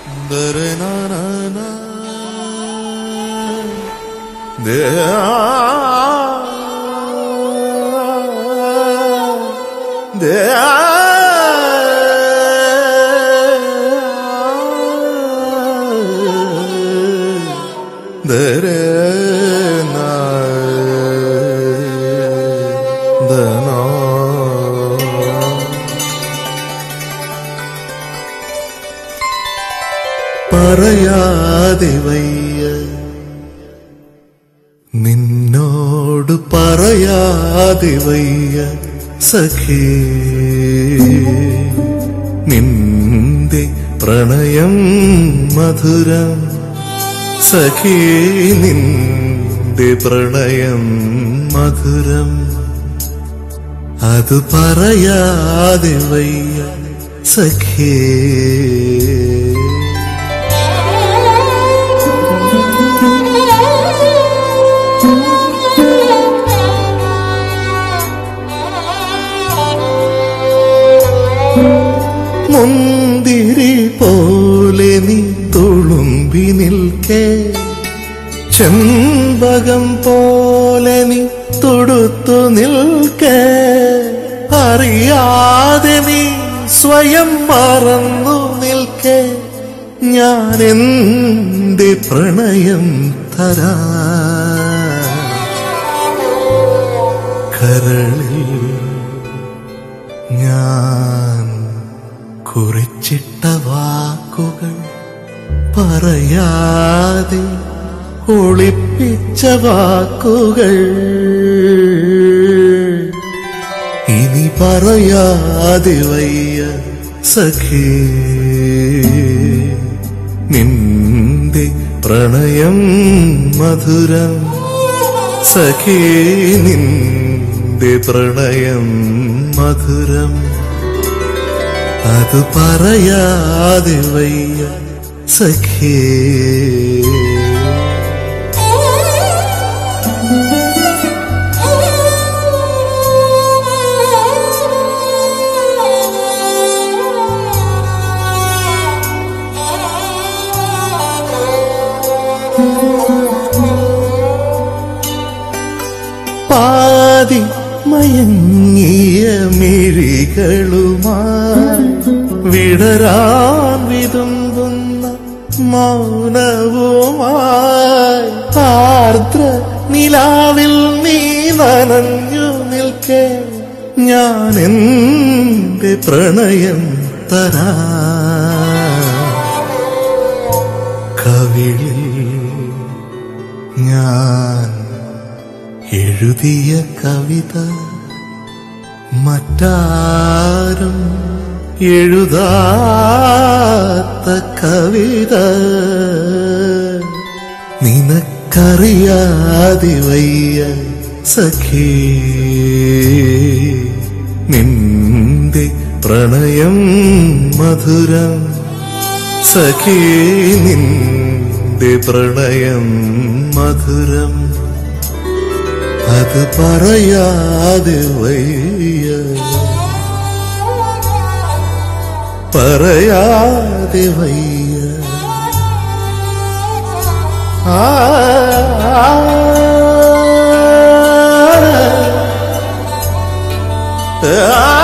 പറയാതെ വയ്യ നിന്നോട് പറയാതെ വയ്യ സഖേ നിന്റെ പ്രണയം മധുരം സഖേ നിന്റെ പ്രണയം മധുരം അത് പറയാതെ വയ്യ സഖേ മുന്തിരി പോലെ നീ തുളുമ്പി നിൽക്കേ ചെമ്പകം പോലെ നീ തൊടുത്തു നിൽക്കേ അറിയാതെ നീ സ്വയം മറന്നു നിൽക്കേ ഞാൻ എന്റെ പ്രണയം തരാ കരളിൽ ഞാൻ കുറിച്ചിട്ട വാക്കുകൾ പറയാതെ ഒളിപ്പിച്ച വാക്കുകൾ ഇനി പറയാതെ വയ്യ സഖേ നിന്റെ പ്രണയം മധുരം സഖേ നിന്റെ പ്രണയം മധുരം അത് പറയാതെ വയ്യ സഖേ പാതി മയങ്ങിയ മിഴികളുമായി വിടരാൻ വിതുമ്പുന്ന മൗനവുമായി ആർദ്ര നിലാവിൽ നീ നനഞ്ഞു നിൽക്കേ ഞാൻ എന്റെ പ്രണയം തരാ കവിളിൽ ഞാൻ എഴുതിയ കവിത മറ്റാരും എഴുതാത്ത കവിത നിനക്കറിയാതെ വയ്യ സഖേ നിന്റെ പ്രണയം മധുരം സഖേ നിന്റെ പ്രണയം മധുരം അത് പറയാതെ വയ്യ പറയാതെ വയ്യ ആ ആ